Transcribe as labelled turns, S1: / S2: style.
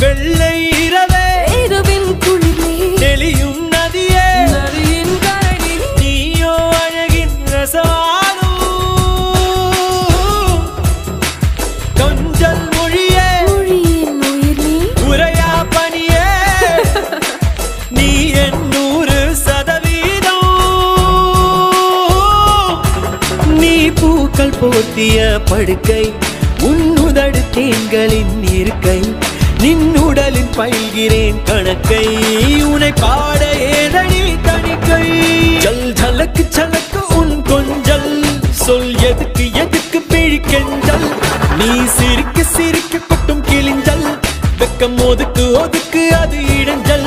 S1: வெள்ளை இரவே
S2: இரவின் குளிரே
S1: நெளியும் நதியே
S2: நதியின் கரை
S1: நீயோ அழகின் ரசவானோ கொஞ்சல் மொழியே
S2: மொழியின் உயிர் நீ
S1: உரையா பணியே நீ என் நூறு சதவீதம் நீ பூக்கள் போர்த்திய படுக்கை உன்னுதடு தேன்களின் இருக்கை நின்னுடலின் பயில்கிறேன் கணக்கை உனை பாட ஏதடி தணிக்கை ஜல் ஜலக்கு சலக்கு உன் கொஞ்சல் சொல் எதுக்கு எதுக்கு பிழிக்கெஞ்சல் நீ சிரிக்க சிரிக்க கொட்டும் கிழிஞ்சல் வெக்கம் ஒதுக்கு ஒதுக்கு அது இடைஞ்சல்